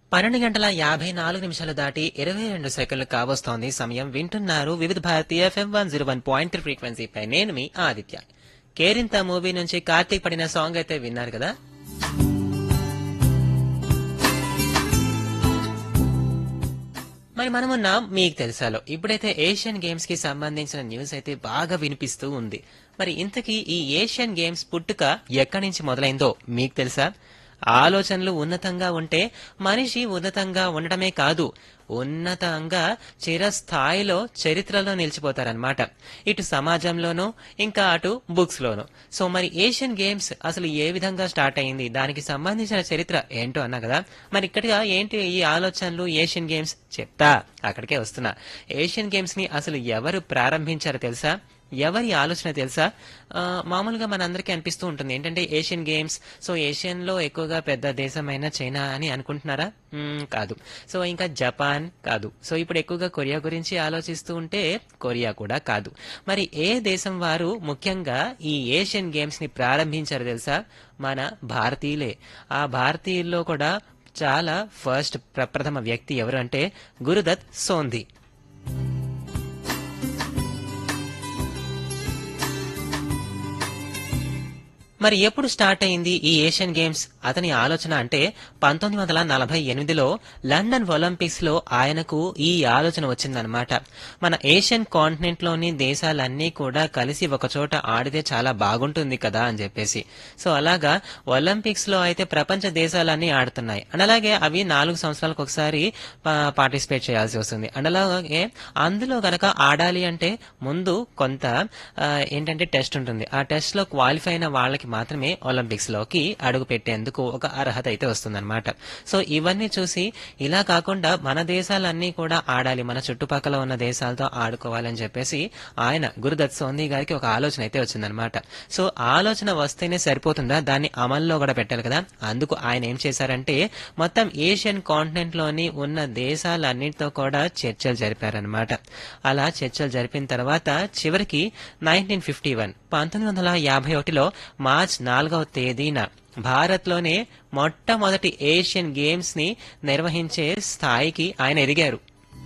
పన్నెండు గంటల యాభై నాలుగు నిమిషాలు దాటి ఇరవై రెండు సెకండ్లు కావస్తోంది సమయం వింటున్నారు వివిధ భారతీయ FM one zero one point three ఫ్రీక్వెన్సీపై నేను మీ ఆదిత్య కేరింత మూవీ నుంచి కార్తీక్ పడిన సాంగ్ అయితే విన్నారు కదా మరి మనమున్న మీకు తెలుసాలో ఇప్పుడైతే ఏషియన్ గేమ్స్ కి సంబంధించిన న్యూస్ అయితే బాగా వినిపిస్తూ ఉంది మరి ఇంతకీ ఈ ఏషియన్ గేమ్స్ పుట్టుక ఎక్కడి నుంచి మొదలైందో మీకు తెలుసా ఆలోచనలు ఉన్నతంగా ఉంటే మనిషి ఉన్నతంగా ఉండటమే కాదు ఉన్నతంగా చిరస్థాయిలో చరిత్రలో నిలిచిపోతారనమాట ఇటు సమాజంలోనూ ఇంకా అటు బుక్స్ లోను సో మరి ఏషియన్ గేమ్స్ అసలు ఏ విధంగా స్టార్ట్ అయింది దానికి సంబంధించిన చరిత్ర ఏంటో అన్నా కదా మరి ఇక్కడగా ఏంటి ఈ ఆలోచనలు ఏషియన్ గేమ్స్ చెప్తా అక్కడికే వస్తున్నా ఏషియన్ గేమ్స్ ని అసలు ఎవరు ప్రారంభించారో తెలుసా ఎవరి ఆలోచన తెలుసా ఆ, మామూలుగా మనందరికీ అనిపిస్తూ ఉంటుంది ఏంటంటే ఏషియన్ గేమ్స్ సో ఏషియన్ లో ఎక్కువగా పెద్ద దేశమైన చైనా అని అనుకుంటున్నారా మ్మ్, కాదు సో ఇంకా జపాన్ కాదు సో ఇప్పుడు ఎక్కువగా కొరియా గురించి ఆలోచిస్తూ ఉంటే కొరియా కూడా కాదు మరి ఏ దేశం వారు ముఖ్యంగా ఈ ఏషియన్ గేమ్స్ ని ప్రారంభించారు తెలుసా మన భారతీయులే ఆ భారతీయుల్లో కూడా చాలా ఫస్ట్ ప్రప్రథమ వ్యక్తి ఎవరు అంటే గురుదత్ సోంధి మరి ఎప్పుడు స్టార్ట్ అయింది ఈ ఏషియన్ గేమ్స్ అతని ఆలోచన అంటే పంతొమ్మిది వందల నలభై ఎనిమిదిలో లండన్ ఒలింపిక్స్ లో ఆయనకు ఈ ఆలోచన వచ్చిందనమాట మన ఏషియన్ కాంటినెంట్ లోని దేశాలన్నీ కూడా కలిసి ఒక చోట ఆడితే చాలా బాగుంటుంది కదా అని చెప్పేసి సో అలాగా ఒలింపిక్స్ లో అయితే ప్రపంచ దేశాలన్నీ ఆడుతున్నాయి అండ్ అలాగే అవి నాలుగు సంవత్సరాలకు ఒకసారి పార్టిసిపేట్ చేయాల్సి వస్తుంది అండ్ అలాగే అందులో గనక ఆడాలి అంటే ముందు కొంత ఆ, ఏంటంటే టెస్ట్ ఉంటుంది ఆ టెస్ట్ లో క్వాలిఫై అయిన వాళ్ళకి మాత్రమే ఒలింపిక్స్ లోకి అడుగు పెట్టేందుకు ఒక అర్హత అయితే వస్తుందన్నమాట సో ఇవన్నీ చూసి ఇలా కాకుండా మన దేశాలన్నీ కూడా ఆడాలి మన చుట్టుపక్కల ఉన్న దేశాలతో ఆడుకోవాలని చెప్పేసి ఆయన గురుదత్ సోంది గారికి ఒక ఆలోచన అయితే వచ్చిందనమాట సో ఆలోచన వస్తేనే సరిపోతుందా దాన్ని అమల్లో కూడా పెట్టాలి కదా అందుకు ఆయన ఏం చేశారంటే మొత్తం ఏషియన్ కాంటినెంట్ లోని ఉన్న దేశాలన్నింటితో కూడా చర్చలు జరిపారనమాట అలా చర్చలు జరిపిన తర్వాత చివరికి నైన్టీన్ ఫిఫ్టీ వన్ పంతొమ్మిది వందల యాభై ఒకటిలో మార్చ్ నాలుగవ తేదీన భారత్లోనే మొట్టమొదటి ఏషియన్ గేమ్స్ ని నిర్వహించే స్థాయికి ఆయన ఎదిగారు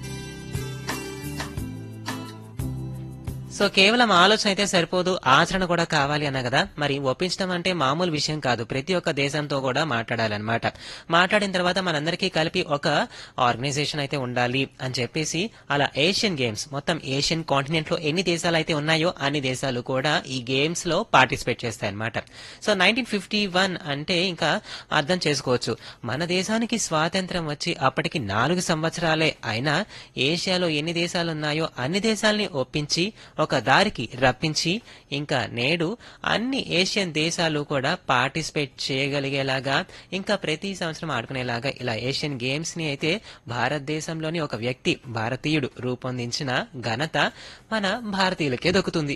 సో కేవలం ఆలోచన అయితే సరిపోదు ఆచరణ కూడా కావాలి అన్న కదా మరి ఒప్పించడం అంటే మామూలు విషయం కాదు ప్రతి ఒక్క దేశంతో కూడా మాట్లాడాలన్నమాట మాట్లాడిన తర్వాత మనందరికీ కలిపి ఒక ఆర్గనైజేషన్ అయితే ఉండాలి అని చెప్పేసి అలా ఏషియన్ గేమ్స్ మొత్తం ఏషియన్ కాంటినెంట్ లో ఎన్ని దేశాలు అయితే ఉన్నాయో అన్ని దేశాలు కూడా ఈ గేమ్స్ లో పార్టిసిపేట్ చేస్తాయన్నమాట సో నైన్టీన్ ఫిఫ్టీ వన్ అంటే ఇంకా అర్థం చేసుకోవచ్చు మన దేశానికి స్వాతంత్రం వచ్చి అప్పటికి నాలుగు సంవత్సరాలే అయినా ఏషియాలో ఎన్ని దేశాలు ఉన్నాయో అన్ని దేశాలని ఒప్పించి ఒక దారికి రప్పించి ఇంకా నేడు అన్ని ఏషియన్ దేశాలు కూడా పార్టిసిపేట్ చేయగలిగేలాగా ఇంకా ప్రతి సంవత్సరం ఆడుకునేలాగా ఇలా ఏషియన్ గేమ్స్ ని అయితే భారతదేశంలోని ఒక వ్యక్తి భారతీయుడు రూపొందించిన ఘనత మన భారతీయులకే దక్కుతుంది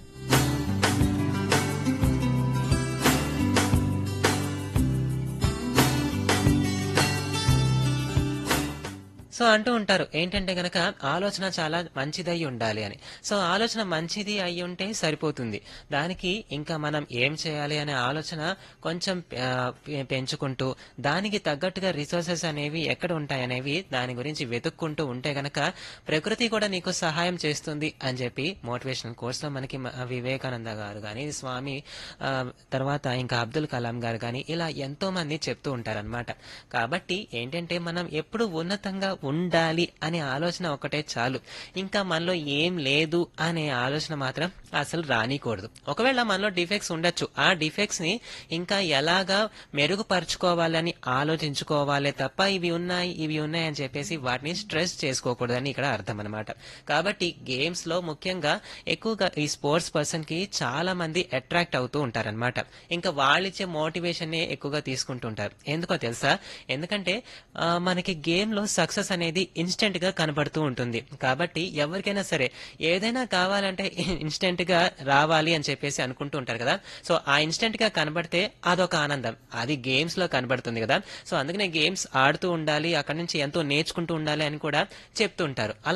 సో అంటూ ఉంటారు ఏంటంటే గనక ఆలోచన చాలా మంచిదై ఉండాలి అని సో ఆలోచన మంచిది అయి ఉంటే సరిపోతుంది దానికి ఇంకా మనం ఏం చేయాలి అనే ఆలోచన కొంచెం ఆ, పె- పెంచుకుంటూ దానికి తగ్గట్టుగా రిసోర్సెస్ అనేవి ఎక్కడ ఉంటాయనేవి దాని గురించి వెతుక్కుంటూ ఉంటే గనక ప్రకృతి కూడా నీకు సహాయం చేస్తుంది అని చెప్పి మోటివేషనల్ కోర్స్ లో మనకి మ- వివేకానంద గారు కానీ స్వామి ఆ, తర్వాత ఇంకా అబ్దుల్ కలాం గారు కానీ ఇలా ఎంతో మంది చెప్తూ ఉంటారన్నమాట కాబట్టి ఏంటంటే మనం ఎప్పుడు ఉన్నతంగా ఉండాలి అనే ఆలోచన ఒకటే చాలు ఇంకా మనలో ఏం లేదు అనే ఆలోచన మాత్రం అసలు రానికూడదు ఒకవేళ మనలో డిఫెక్ట్స్ ఉండొచ్చు ఆ డిఫెక్ట్స్ ని ఇంకా ఎలాగా మెరుగుపరుచుకోవాలని ఆలోచించుకోవాలి తప్ప ఇవి ఉన్నాయి ఇవి ఉన్నాయి అని చెప్పేసి వాటిని స్ట్రెస్ చేసుకోకూడదని ఇక్కడ అర్థం అనమాట కాబట్టి గేమ్స్ లో ముఖ్యంగా ఎక్కువగా ఈ స్పోర్ట్స్ పర్సన్ కి చాలా మంది అట్రాక్ట్ అవుతూ ఉంటారన్నమాట ఇంకా వాళ్ళిచ్చే మోటివేషన్ నే ఎక్కువగా తీసుకుంటుంటారు ఎందుకో తెలుసా ఎందుకంటే ఆ, మనకి గేమ్ లో సక్సెస్ అనేది ఇన్స్టెంట్ గా కనబడుతూ ఉంటుంది కాబట్టి ఎవరికైనా సరే ఏదైనా కావాలంటే ఇన్స్టెంట్ గా రావాలి అని చెప్పేసి అనుకుంటూ ఉంటారు కదా సో ఆ ఇన్స్టెంట్ గా కనబడితే అదొక ఆనందం అది గేమ్స్ లో కనబడుతుంది కదా సో అందుకనే గేమ్స్ ఆడుతూ ఉండాలి అక్కడ నుంచి ఎంతో నేర్చుకుంటూ ఉండాలి అని కూడా చెప్తూ ఉంటారు